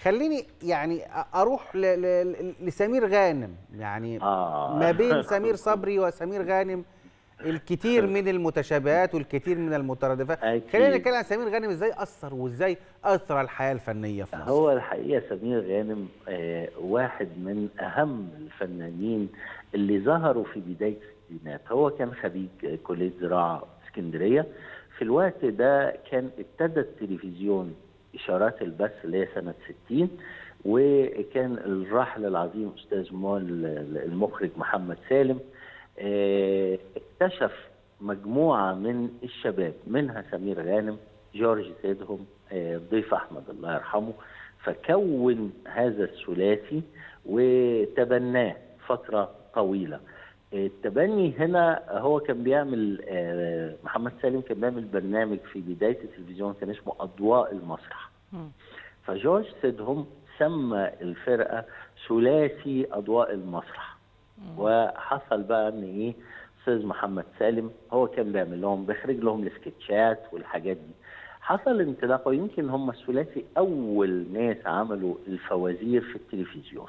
خليني يعني اروح ل... ل... لسمير غانم يعني آه. ما بين سمير صبري وسمير غانم الكثير من المتشابهات والكثير من المترادفات أكيد. خلينا نتكلم عن سمير غانم ازاي اثر وازاي اثر الحياه الفنيه في مصر هو الحقيقه سمير غانم آه، واحد من اهم الفنانين اللي ظهروا في بدايه الستينات هو كان خريج آه، كليه زراعه اسكندريه في الوقت ده كان ابتدى التلفزيون اشارات البث اللي هي سنه 60 وكان الراحل العظيم استاذ مول المخرج محمد سالم آه، اكتشف مجموعه من الشباب منها سمير غانم جورج سيدهم آه، الضيف احمد الله يرحمه فكون هذا الثلاثي وتبناه فتره طويله التبني هنا هو كان بيعمل آه، محمد سالم كان بيعمل برنامج في بدايه التلفزيون كان اسمه اضواء المسرح فجورج سيدهم سمى الفرقه ثلاثي اضواء المسرح وحصل بقى ان ايه استاذ محمد سالم هو كان بيعمل لهم بيخرج لهم السكتشات والحاجات دي حصل انطلاقه ويمكن هم الثلاثي اول ناس عملوا الفوازير في التلفزيون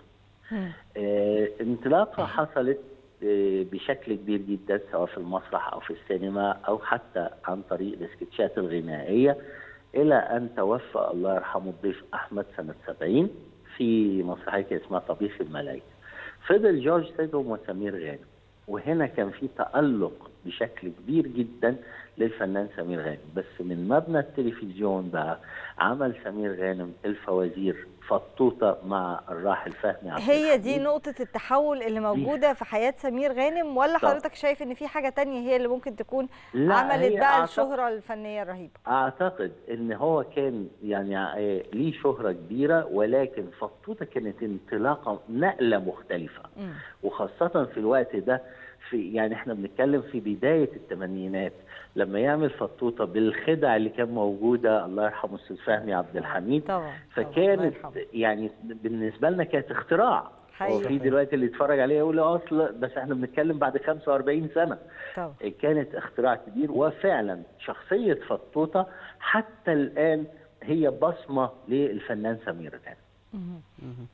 آه انطلاقه حصلت آه بشكل كبير جدا سواء في المسرح او في السينما او حتى عن طريق السكتشات الغنائيه الى ان توفى الله يرحمه الضيف احمد سنه 70 في مسرحيه كان اسمها طبيخ الملائكه فضل جورج سيدهم وسمير غانم وهنا كان في تألق بشكل كبير جدا للفنان سمير غانم بس من مبنى التلفزيون بقى عمل سمير غانم الفوازير فطوطة مع الراحل فهمي عبد هي دي الحميد. نقطة التحول اللي موجودة في حياة سمير غانم ولا طبعا. حضرتك شايف ان في حاجة تانية هي اللي ممكن تكون لا، عملت هي بقى أعتقد- الشهرة الفنية الرهيبة اعتقد ان هو كان يعني آه، ليه شهرة كبيرة ولكن فطوطة كانت انطلاقة نقلة مختلفة مم. وخاصة في الوقت ده في يعني احنا بنتكلم في بداية الثمانينات لما يعمل فطوطة بالخدع اللي كان موجودة الله يرحمه استاذ فهمي عبد الحميد طبعا طبعاً، الله فكانت يرحمه. يعني بالنسبة لنا كانت اختراع حقيقي. هو في دلوقتي اللي يتفرج عليه يقول اصل بس احنا بنتكلم بعد 45 سنة طبعا كانت اختراع كبير وفعلا شخصية فطوطة حتى الآن هي بصمة للفنان سمير غانم